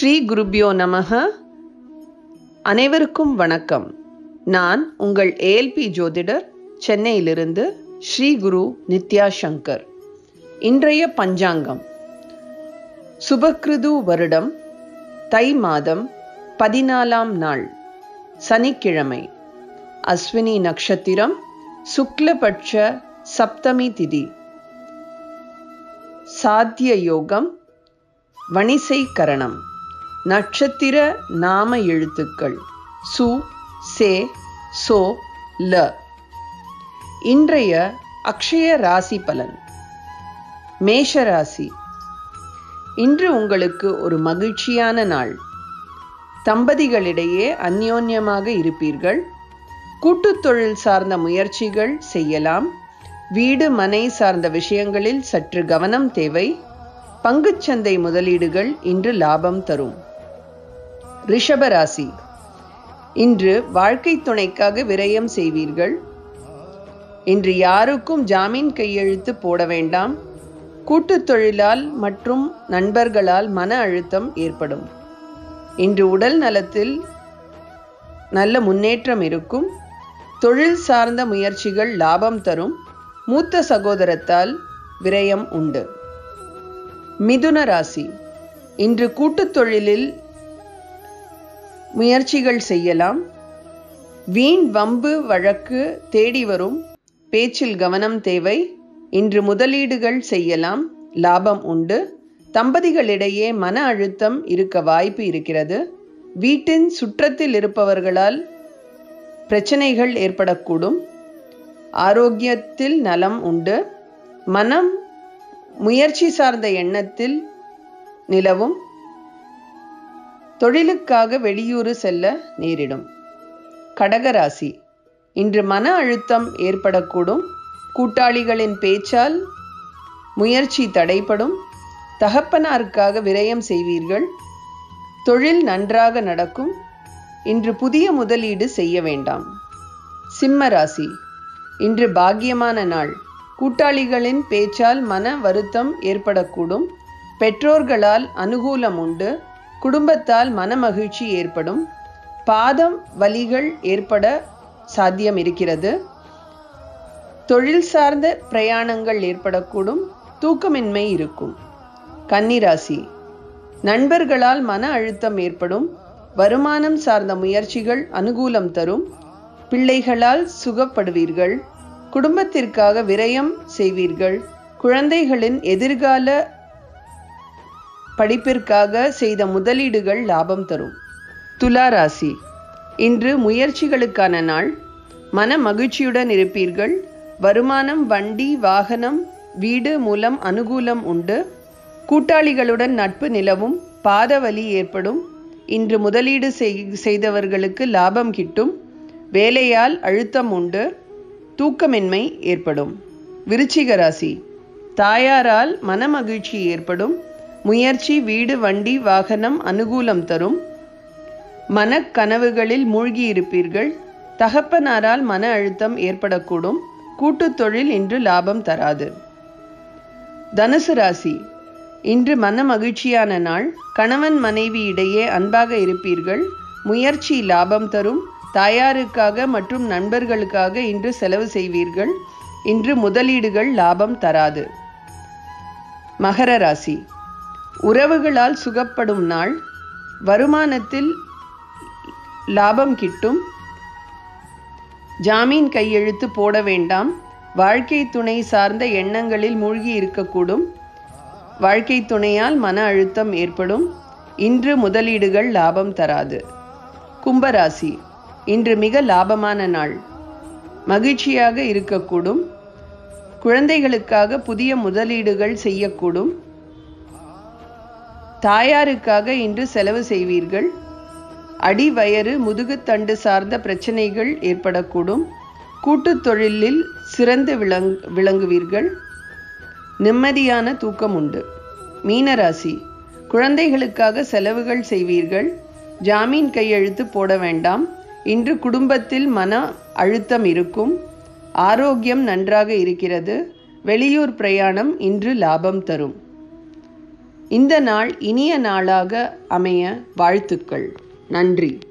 ஸ்ரீ குருப்யோ நமக அனைவருக்கும் வணக்கம் நான் உங்கள் ஏஎல்பி ஜோதிடர் சென்னையிலிருந்து ஸ்ரீ குரு நித்யா சங்கர் இன்றைய பஞ்சாங்கம் சுபக்ருது வருடம் தை மாதம் பதினாலாம் நாள் சனிக்கிழமை அஸ்வினி நட்சத்திரம் சுக்லபட்ச சப்தமி திதி சாத்திய யோகம் வணிசை கரணம் நட்சத்திர நாம எழுத்துக்கள் சு சே சோ ல இன்றைய அக்ஷய ராசி பலன் மேஷ ராசி இன்று உங்களுக்கு ஒரு மகிழ்ச்சியான நாள் தம்பதிகளிடையே அந்யோன்யமாக இருப்பீர்கள் கூட்டுத் தொழில் சார்ந்த முயற்சிகள் செய்யலாம் வீடு மனை சார்ந்த விஷயங்களில் சற்று கவனம் தேவை பங்குச்சந்தை முதலீடுகள் இன்று லாபம் தரும் ரிஷபராசி இன்று வாழ்க்கை துணைக்காக விரயம் செய்வீர்கள் இன்று யாருக்கும் ஜாமீன் கையெழுத்து போட வேண்டாம் கூட்டுத் தொழிலால் மற்றும் நண்பர்களால் மன அழுத்தம் ஏற்படும் இன்று உடல் நலத்தில் நல்ல முன்னேற்றம் இருக்கும் தொழில் சார்ந்த முயற்சிகள் லாபம் தரும் மூத்த சகோதரத்தால் விரயம் உண்டு மிதுன ராசி இன்று கூட்டுத் தொழிலில் முயற்சிகள் செய்யலாம் வீண் வம்பு வழக்கு தேடி வரும் பேச்சில் கவனம் தேவை இன்று முதலீடுகள் செய்யலாம் லாபம் உண்டு தம்பதிகளிடையே மன அழுத்தம் இருக்க வாய்ப்பு இருக்கிறது வீட்டின் சுற்றத்தில் இருப்பவர்களால் பிரச்சனைகள் ஏற்படக்கூடும் ஆரோக்கியத்தில் நலம் உண்டு மனம் முயற்சி சார்ந்த எண்ணத்தில் நிலவும் தொழிலுக்காக வெளியூர் செல்ல நேரிடும் கடகராசி இன்று மன அழுத்தம் ஏற்படக்கூடும் கூட்டாளிகளின் பேச்சால் முயற்சி தடைப்படும் தகப்பனாருக்காக விரயம் செய்வீர்கள் தொழில் நன்றாக நடக்கும் இன்று புதிய முதலீடு செய்ய வேண்டாம் சிம்ம ராசி இன்று பாக்கியமான நாள் கூட்டாளிகளின் பேச்சால் மன வருத்தம் ஏற்படக்கூடும் பெற்றோர்களால் அனுகூலம் உண்டு குடும்பத்தால் மனமகிழ்ச்சி ஏற்படும் பாதம் வலிகள் ஏற்பட சாத்தியம் இருக்கிறது தொழில் சார்ந்த பிரயாணங்கள் ஏற்படக்கூடும் தூக்கமின்மை இருக்கும் கன்னிராசி நண்பர்களால் மன அழுத்தம் ஏற்படும் வருமானம் சார்ந்த முயற்சிகள் அனுகூலம் தரும் பிள்ளைகளால் சுகப்படுவீர்கள் குடும்பத்திற்காக விரயம் செய்வீர்கள் குழந்தைகளின் எதிர்கால படிப்பிற்காக செய்த முதலீடுகள் லாபம் தரும் துலா ராசி இன்று முயற்சிகளுக்கான நாள் மன மகிழ்ச்சியுடன் இருப்பீர்கள் வருமானம் வண்டி வாகனம் வீடு மூலம் அனுகூலம் உண்டு கூட்டாளிகளுடன் நட்பு நிலவும் பாதவலி ஏற்படும் இன்று முதலீடு செய்தவர்களுக்கு லாபம் கிட்டும் வேலையால் அழுத்தம் உண்டு தூக்கமின்மை ஏற்படும் விருச்சிக ராசி தாயாரால் மனமகிழ்ச்சி ஏற்படும் முயற்சி வீடு வண்டி வாகனம் அனுகூலம் தரும் மனக்கனவுகளில் மூழ்கி இருப்பீர்கள் தகப்பனாரால் மன அழுத்தம் ஏற்படக்கூடும் கூட்டுத் தொழில் இன்று லாபம் தராது தனுசு ராசி இன்று மன மகிழ்ச்சியான நாள் கணவன் மனைவி இடையே அன்பாக இருப்பீர்கள் முயற்சி லாபம் தரும் தாயாருக்காக மற்றும் நண்பர்களுக்காக இன்று செலவு செய்வீர்கள் இன்று முதலீடுகள் லாபம் தராது மகர ராசி உறவுகளால் சுகப்படும் நாள் வருமானத்தில் லாபம் கிட்டும் ஜாமீன் கையெழுத்து போட வேண்டாம் வாழ்க்கை துணை சார்ந்த எண்ணங்களில் மூழ்கி இருக்கக்கூடும் வாழ்க்கை துணையால் மன அழுத்தம் ஏற்படும் இன்று முதலீடுகள் லாபம் தராது கும்பராசி இன்று மிக லாபமான நாள் மகிழ்ச்சியாக இருக்கக்கூடும் குழந்தைகளுக்காக புதிய முதலீடுகள் செய்யக்கூடும் தாயாருக்காக இன்று செலவு செய்வீர்கள் அடி வயறு முதுகுத்தண்டு சார்ந்த பிரச்சனைகள் ஏற்படக்கூடும் கூட்டுத் தொழிலில் சிறந்து விளங் விளங்குவீர்கள் நிம்மதியான தூக்கம் உண்டு மீனராசி குழந்தைகளுக்காக செலவுகள் செய்வீர்கள் ஜாமீன் கையெழுத்து போட வேண்டாம் இன்று குடும்பத்தில் மன அழுத்தம் இருக்கும் ஆரோக்கியம் நன்றாக இருக்கிறது வெளியூர் பிரயாணம் இன்று லாபம் தரும் இந்த நாள் இனிய நாளாக அமைய வாழ்த்துக்கள் நன்றி